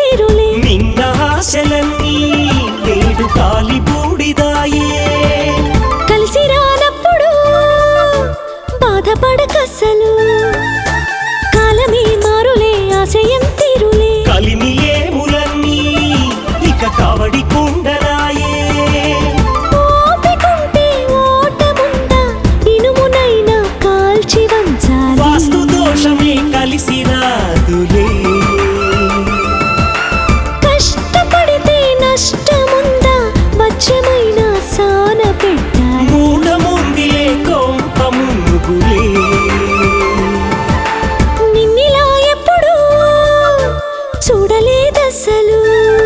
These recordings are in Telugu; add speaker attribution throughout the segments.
Speaker 1: తీరులే
Speaker 2: నిన్న ఆశలన్నీ నేడు కాలి బూడిదాయే
Speaker 1: కలిసి రానప్పుడు బాధపడకసలు కాలమే మారులే ఆశయం తీరులే
Speaker 2: కలిమిలేములన్నీ ఇక కావడి కుండరాయే
Speaker 1: ఓపికుంటే ఓటముందా ఇనుమునైనా కాల్చి వంచాలి
Speaker 2: వాస్తు దోషమే కలిసి రాదులే
Speaker 1: కష్టపడితే నష్టముందా మత్స్యమైన సాన పెట్టాలి
Speaker 2: మూఢముందిలే కొంప మునుగులే
Speaker 1: నిన్నిలా ఎప్పుడు చూడలేదసలు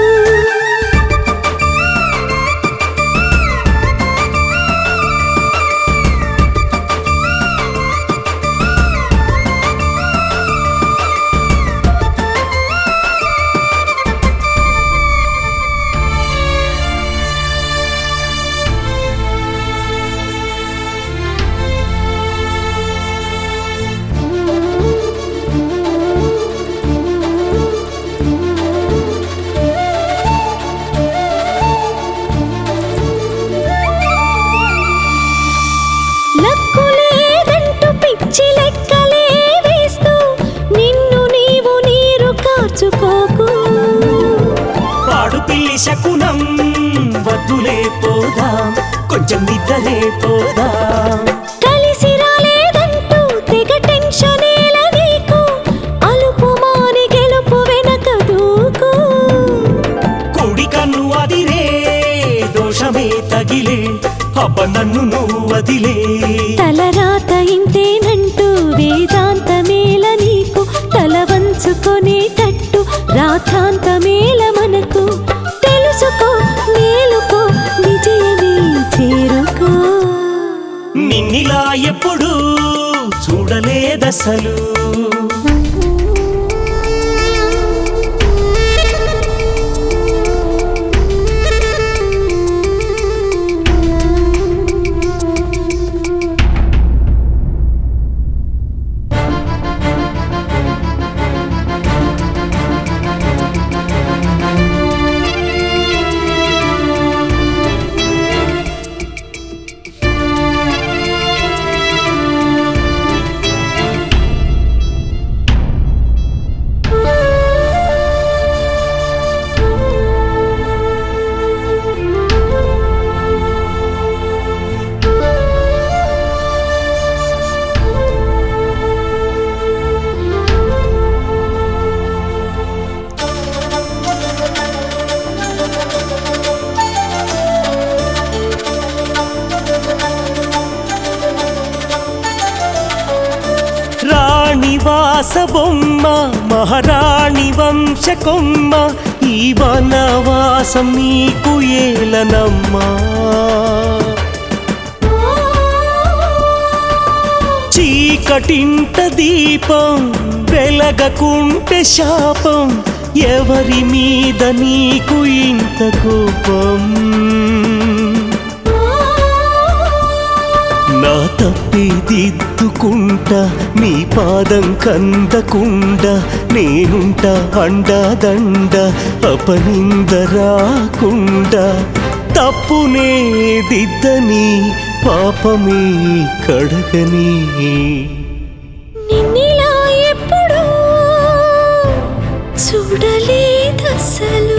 Speaker 1: లక్కులేదంటూ పిచ్చి లెక్కలే వేస్తూ నిన్ను నీవు నీరు కార్చుకోకు
Speaker 2: పాడు పిల్లి శకునం వద్దులే పోదా కొంచెం నిద్రలే పోదా
Speaker 1: కలిసి రాలేదంటూ తెగ టెన్షనేల నీకు అలుపు మాని గెలుపు వెనక దూకు
Speaker 2: కుడి కన్ను అదిరే దోషమే తగిలే అబ్బ నన్ను నువ్వు వదిలే
Speaker 1: తలరాత ఇంతేనంటూ వేదాంతమేల నీకు తల వంచుకొనేటట్టు రాథాంతమేల మనకు తెలుసుకో మేలుకో విజయమే చేరుకో
Speaker 2: నిన్నిలా ఎప్పుడు చూడలేదసలు రాణివాస బొమ్మ మహారాణి వంశకొమ్మ ఈ వనవాసం నీకు ఏలనమ్మా చీకటింట దీపం వెలగకుంటే శాపం ఎవరి మీద నీకు ఇంత కోపం నా తప్పి దిద్దుకుంటా నీ పాదం కందకుండా నేనుంట అండదండ అపనింద రాకుండా తప్పునే దిద్దని పాపమే కడగని
Speaker 1: నిన్నిలా ఎప్పుడు చూడలేదసలు